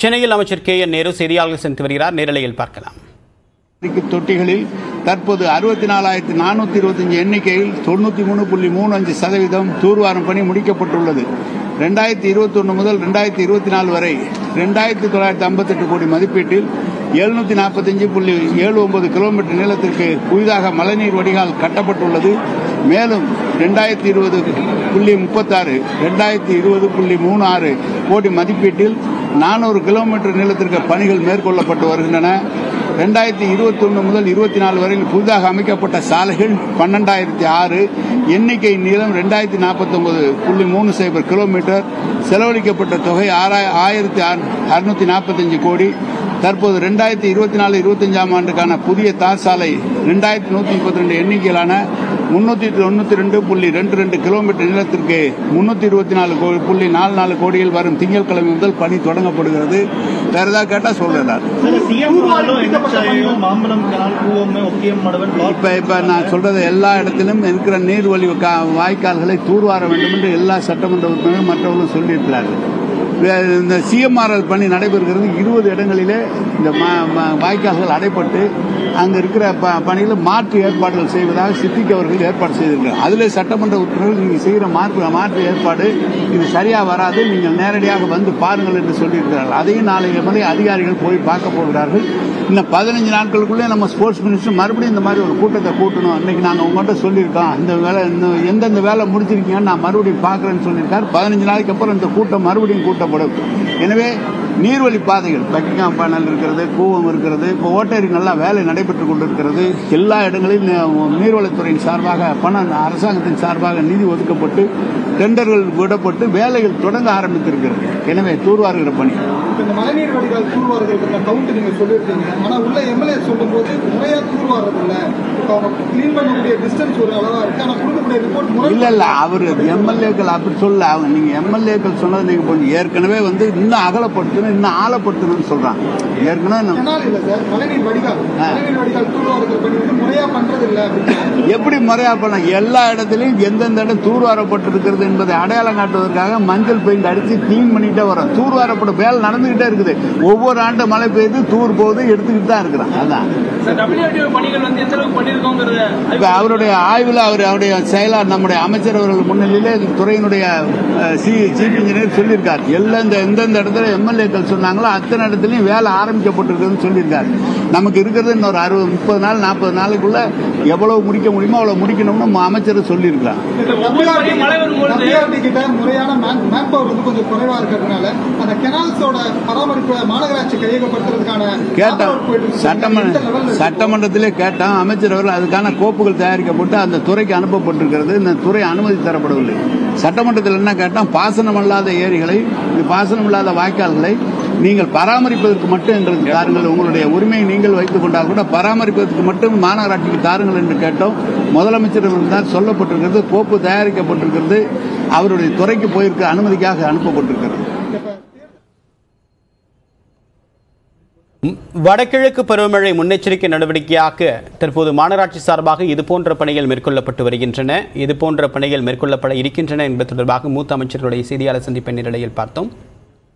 சென்னையில் அமைச்சர் K N Nehru செய்தியாளர்கள் சந்தித்து வருகிறார் நேரலையில் பார்க்கலாம் கிரிக்கெட் தொட்டிகளில் தற்போது அறுபத்தி நாலாயிரத்தி நானூற்றி இருபத்தஞ்சு எண்ணிக்கையில் தொண்ணூற்றி மூணு புள்ளி மூணு அஞ்சு சதவீதம் தூர்வாரும் பணி முடிக்கப்பட்டுள்ளது ரெண்டாயிரத்தி இருபத்தொன்று முதல் ரெண்டாயிரத்தி இருபத்தி நாலு வரை ரெண்டாயிரத்தி தொள்ளாயிரத்தி ஐம்பத்தெட்டு கோடி மதிப்பீட்டில் எழுநூற்றி நாற்பத்தஞ்சு புள்ளி ஏழு ஒன்பது கிலோமீட்டர் நீளத்திற்கு புதிதாக மழைநீர் வடிகால் கட்டப்பட்டுள்ளது மேலும் ரெண்டாயிரத்தி இருபது புள்ளி முப்பத்தாறு ரெண்டாயிரத்தி இருபது புள்ளி மூணு ஆறு கோடி மதிப்பீட்டில் நானூறு கிலோமீட்டர் நீளத்திற்கு பணிகள் மேற்கொள்ளப்பட்டு வருகின்றன ரெண்டாயிரத்தி இருபத்தொன்று முதல் இருபத்தி நாலு வரையில் புதிதாக அமைக்கப்பட்ட சாலைகள் பன்னெண்டாயிரத்தி ஆறு எண்ணிக்கை நீளம் ரெண்டாயிரத்தி நாற்பத்தொன்பது புள்ளி மூணு சைபர் கிலோமீட்டர் செலவழிக்கப்பட்ட தொகை ஆறாய ஆயிரத்தி அறுநூத்தி நாற்பத்தஞ்சு கோடி தற்போது ரெண்டாயிரத்தி இருபத்தி நாலு இருபத்தஞ்சாம் ஆண்டுக்கான புதிய தார் சாலை ரெண்டாயிரத்தி நூற்றி முப்பத்தி ரெண்டு எண்ணிக்கையிலான முன்னூற்றி தொண்ணூற்றி ரெண்டு புள்ளி ரெண்டு ரெண்டு கிலோமீட்டர் நீளத்திற்கு முன்னூற்றி இருபத்தி நாலு கோ- புள்ளி நாலு நாலு கோடியில் வரும் திங்கட்கிழமை முதல் பணி தொடங்கப்படுகிறது வேற ஏதாவது கேட்டால் சொல்றேன் சிஎம் என்எச்ஐயும் மாம்பழம் கனால் கூவம் ஒக்கியம் மடவன் இப்ப இப்ப நான் சொல்றது எல்லா இடத்திலும் இருக்கிற நீர்வழி கா- வாய்க்கால்களை தூர்வார வேண்டும் என்று எல்லா சட்டமன்ற உறுப்பினர்களும் மற்றவர்களும் சொல்லியிருக்கிறார்கள் வே- இந்த சிஎம்ஆர்எல் பணி நடைபெறுகிறது இருபது இடங்களிலே இந்த ம- ம- வாய்க்கால்கள் அடைப்பட்டு அங்க இருக்கிற ப- பணியில் மாற்று ஏற்பாடுகள் செய்வதாக சித்திக் அவர்கள் ஏற்பாடு செய்திருக்கிறார் அதில் சட்டமன்ற உறுப்பினர்கள் நீங்கள் செய்கிற மாற்று மாற்று ஏற்பாடு இது சரியா வராது நீங்கள் நேரடியாக வந்து பாருங்கள் என்று சொல்லியிருக்கிறார்கள் அதையும் நாளைய மணி அதிகாரிகள் போய் பார்க்க போகிறார்கள் இன்னும் பதினஞ்சு நாட்களுக்குள்ளே நம்ம ஸ்போர்ட்ஸ் மினிஸ்டர் மறுபடியும் இந்த மாதிரி ஒரு கூட்டத்தை கூட்டணும் இன்னைக்கு நாங்கள் உங்கள்கிட்ட சொல்லியிருக்கோம் இந்த வேலை இந்த எந்தெந்த வேலை முடிச்சிருக்கீங்கன்னு நான் மறுபடியும் பார்க்குறேன்னு சொல்லியிருக்காரு பதினஞ்சு நாளைக்கு அப்புறம் இந்த கூட்டம் மறுபடியும் கூட்டப்படும் எனவே நீர்வழி பாதைகள் பக்கிங்காம் பேனல் இருக்கிறது கூவம் இருக்கிறது இப்போ ஓட்டேரிங்கெல்லாம் வேலை நடைபெற்றுக் கொண்டிருக்கிறது எல்லா இடங்களிலும் நி- நீர்வளத்துறையின் சார்பாக பணம் அரசாங்கத்தின் சார்பாக நிதி ஒதுக்கப்பட்டு டெண்டர்கள் விடப்பட்டு வேலைகள் தொடங்க ஆரம்பித்திருக்கிறது எனவே தூர்வாருகிற பணி இப்ப இந்த மழைநீர் வடிகால் தூர்வாரதுக்கு கவுண்ட் நீங்க சொல்லியிருக்கீங்க ஆனா உள்ள எம்எல்ஏ சொல்லும்போது முறையா தூர்வாரது இல்ல இப்ப அவங்க கிளீன் பண்ணக்கூடிய டிஸ்டன்ஸ் ஒரு அளவா இருக்கு ஆனா கொடுக்கக்கூடிய ரிப்போர்ட் முறை இல்ல இல்ல அவர் எம்எல்ஏக்கள் அப்படி சொல்ல அவங்க நீங்க எம்எல்ஏக்கள் சொன்னது நீங்க கொஞ்சம் ஏற்கனவே வந்து இன்னும் அகலப்படுத்தணும் இன்னும் ஆழப்படுத்தணும்னு சொல்றாங்க ஏற்கனவே நம்ம- கெனால் இல்ல சார் மழைநீர் வடிகால் ஆ. மழைநீர் வடிகால் தூர்வாரது பணி வந்து முறையா பண்றது இல்ல அப்படின்னு எப்படி முறையா பண்ண எல்லா இடத்துலயும் எந்தெந்த இடம் தூர்வாரப்பட்டிருக்கிறது என்பதை அடையாளம் காட்டுவதற்காக மஞ்சள் பெயிண்ட் அடிச்சு கிளீன் பண்ணிட்டே வரோம் தூர்வாரப்பட்ட வேலை நடந்துகிட்டே இருக்குது ஒவ்வொரு ஆண்டு மழை பெய்யுது தூர் போகுது எடுத்துக்கிட்டு தான் இருக்கிறோம் அதான் சார் டபிள்யூடிஓ பணிகள் வந்து எந்த அளவுக்கு பண்ணிருக்கோங்கிறத இப்ப அவருடைய ஆய்வுல அவர் அவருடைய செயலாளர் நம்முடைய அமைச்சர் அவர்கள் முன்னிலையில இந்த துறையினுடைய சீஃப் இன்ஜினியர் சொல்லியிருக்கார் எல்லாம் இந்த எந்தெந்த இடத்துல எம்எல்ஏக்கள் சொன்னாங்களோ அத்தனை இடத்துலயும் வேலை ஆரம்பிக்கப்பட்டிருக்குதுன்னு சொல்லியிருக்காரு நமக்கு இருக்கிறது இன்னொரு அறுபது முப்பது நாள் நாற்பது நாளுக்குள்ள எவ்வளவு முடிக்க முடியுமோ அவ்வளவு முடிக்கணும்னு நம்ம அமைச்சர் சொல்லியிருக்கார் ஒவ்வொரு பணியும் மழை வரும்பொழுது WRT கிட்ட முறையான மேன் பவர் வந்து கொஞ்சம் குறைவா இருக்கிறதுனால அந்த கெனால்ஸோட பராமரிப்பு மாநகராட்சி கையகப்படுத்துறதுக்கான கேட்டோம் effort போயிட்டு இருக்கு. சட்டமன்ற எந்த level ல இருக்கு? சட்டமன்றத்திலே கேட்டோம் அமைச்சர் அவர்கள் அதுக்கான கோப்புகள் தயாரிக்கப்பட்டு அந்த துறைக்கு அனுப்பப்பட்டிருக்கிறது இந்த துறை அனுமதி தரப்படவில்லை சட்டமன்றத்தில் என்ன கேட்டோம் பாசனம் இல்லாத ஏரிகளை இந்த பாசனம் இல்லாத வாய்க்கால்களை நீங்கள் பராமரிப்பதற்கு மட்டும் எங்களுக்கு தாருங்கள் உங்களுடைய உரிமையை நீங்கள் வைத்துக் கொண்டால் கூட பராமரிப்பதற்கு மட்டும் மாநகராட்சிக்கு தாருங்கள் என்று கேட்டோம் முதலமைச்சர் தான் சொல்லப்பட்டிருக்கிறது கோப்பு தயாரிக்கப்பட்டிருக்கிறது அவருடைய துறைக்கு போயிருக்க அனுமதிக்காக அனுப்பப்பட்டிருக்கிறது ம், வடகிழக்கு பருவமழை முன்னெச்சரிக்கை நடவடிக்கையாக தற்போது மாநகராட்சி சார்பாக இதுபோன்ற பணிகள் மேற்கொள்ளப்பட்டு வருகின்றன இதுபோன்ற பணிகள் மேற்கொள்ளப்பட இருக்கின்றன என்பது தொடர்பாக மூத்த அமைச்சர்களுடைய செய்தியாளர் சந்திப்பின் நிலையில் பார்த்தோம்